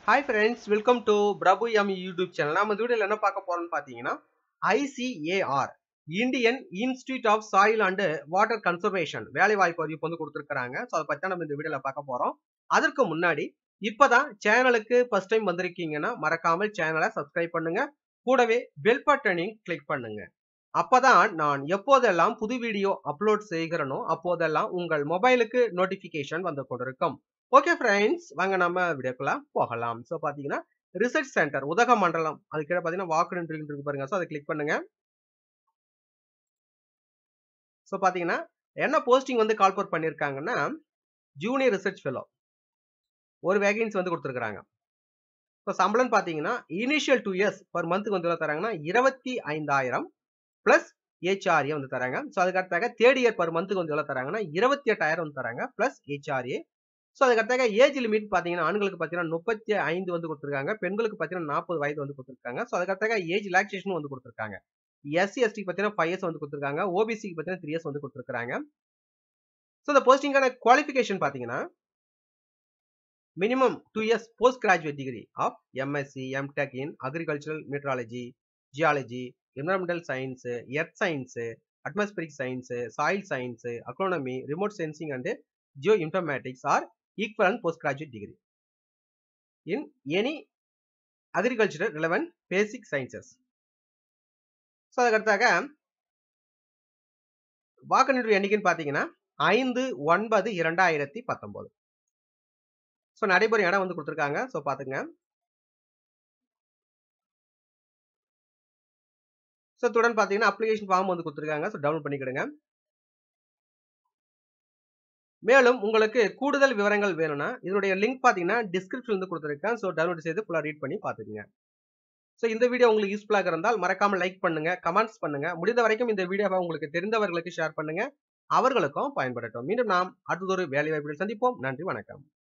hi friends welcome to Prabhu M YouTube channel நம்ம இந்த வீடியோவில் என்ன பார்க்க போறோம்னு பார்த்தீங்கன்னா ICAR Indian Institute of Soil and Water Conservation வேலை வாய்ப்பு அறிவிப்பு வந்து கொடுத்துருக்காங்க ஸோ அதை பற்றி தான் நம்ம இந்த வீடியோவில் பார்க்க போறோம் அதற்கு முன்னாடி இப்போதான் சேனலுக்கு ஃபர்ஸ்ட் டைம் வந்திருக்கீங்கன்னா மறக்காமல் சேனலை சப்ஸ்கிரைப் பண்ணுங்க கூடவே பெல் பட்டனையும் கிளிக் பண்ணுங்க அப்பதான் நான் எப்போதெல்லாம் புது வீடியோ அப்லோட் செய்கிறனோ அப்போதெல்லாம் உங்கள் மொபைலுக்கு நோட்டிபிகேஷன் வந்து கொண்டிருக்கும் ஓகே ஃப்ரெண்ட்ஸ் வாங்க நம்ம வீடியோக்குள்ள போகலாம் ஸோ பார்த்தீங்கன்னா ரிசர்ச் சென்டர் உதகமண்டலம் அது கீழே பார்த்தீங்கன்னா வாக்கு இருக்கு பாருங்க ஸோ அதை கிளிக் பண்ணுங்க ஸோ பார்த்தீங்கன்னா என்ன போஸ்டிங் வந்து கால்போர் பண்ணியிருக்காங்கன்னா ஜூனியர் ரிசர்ச் ஃபெலோ ஒரு வேகன்சி வந்து கொடுத்துருக்காங்க ஸோ சம்பளம் பார்த்தீங்கன்னா இனிஷியல் டூ இயர்ஸ் பர் மந்த்துக்கு வந்து எவ்வளோ தராங்கன்னா இருபத்தி ஐந்தாயிரம் பிளஸ் ஹெச்ஆர்ஏ வந்து தராங்க ஸோ அதுக்கடுத்தாக தேர்ட் இயர் பர் மந்த்துக்கு வந்து எவ்வளோ தராங்கன்னா இருபத்தி எட்டாயிரம் வந்து தராங்க பிளஸ் ஹெச்ஆர்ஏ ஸோ அதுக்கடுத்தாக ஏஜ் லிமிட் பார்த்தீங்கன்னா ஆண்களுக்கு பார்த்தீங்கன்னா முப்பத்தி ஐந்து வந்து கொடுத்துருக்காங்க பெண்களுக்கு பார்த்தீங்கன்னா நாற்பது வயது வந்து கொடுத்துருக்காங்க ஸோ அதுக்கடுத்தாக ஏஜ் ரிலாக்ஸேஷன் வந்து கொடுத்துருக்காங்க எஸ்சி எஸ்டி பார்த்தீங்கன்னா ஃபைவ் இயர்ஸ் வந்து கொடுத்துருக்காங்க ஓபிசிக்கு பார்த்தீங்கன்னா த்ரீ இயர்ஸ் வந்து கொடுத்துருக்காங்க ஸோ இந்த போஸ்டிங்கான குவாலிஃபிகேஷன் பார்த்தீங்கன்னா minimum two years post graduate degree of MSc MTech in agricultural meteorology geology environmental science earth science atmospheric science soil science agronomy remote sensing and geoinformatics or equivalent post graduate degree in any agricultural relevant basic sciences so அதுக்கடுத்தாக வாக்கு எண்ணிக்கைன்னு பார்த்தீங்கன்னா ஐந்து ஒன்பது இரண்டாயிரத்தி பத்தொன்பது so நடைபெறும் இடம் வந்து கொடுத்துருக்காங்க ஸோ பார்த்துங்க ஸோ துடன் பார்த்தீங்கன்னா அப்ளிகேஷன் ஃபார்ம் வந்து கொடுத்துருக்காங்க ஸோ டவுன்லோட் பண்ணிக்கிடுங்க மேலும் உங்களுக்கு கூடுதல் விவரங்கள் வேணும்னா இதனுடைய லிங்க் பார்த்தீங்கன்னா டிஸ்கிரிப்ஷன் வந்து கொடுத்துருக்கேன் ஸோ டவுன்லோட் செய்து ஃபுல்லாக ரீட் பண்ணி பார்த்துக்குங்க ஸோ இந்த வீடியோ உங்களுக்கு யூஸ்ஃபுல்லாக இருந்தால் மறக்காம லைக் பண்ணுங்க கமெண்ட்ஸ் பண்ணுங்க முடிந்த வரைக்கும் இந்த வீடியோவை உங்களுக்கு தெரிந்தவர்களுக்கு ஷேர் பண்ணுங்க அவர்களுக்கும் பயன்படட்டும் மீண்டும் நாம் அடுத்ததொரு வேலை வாய்ப்புகள் சந்திப்போம் நன்றி வணக்கம்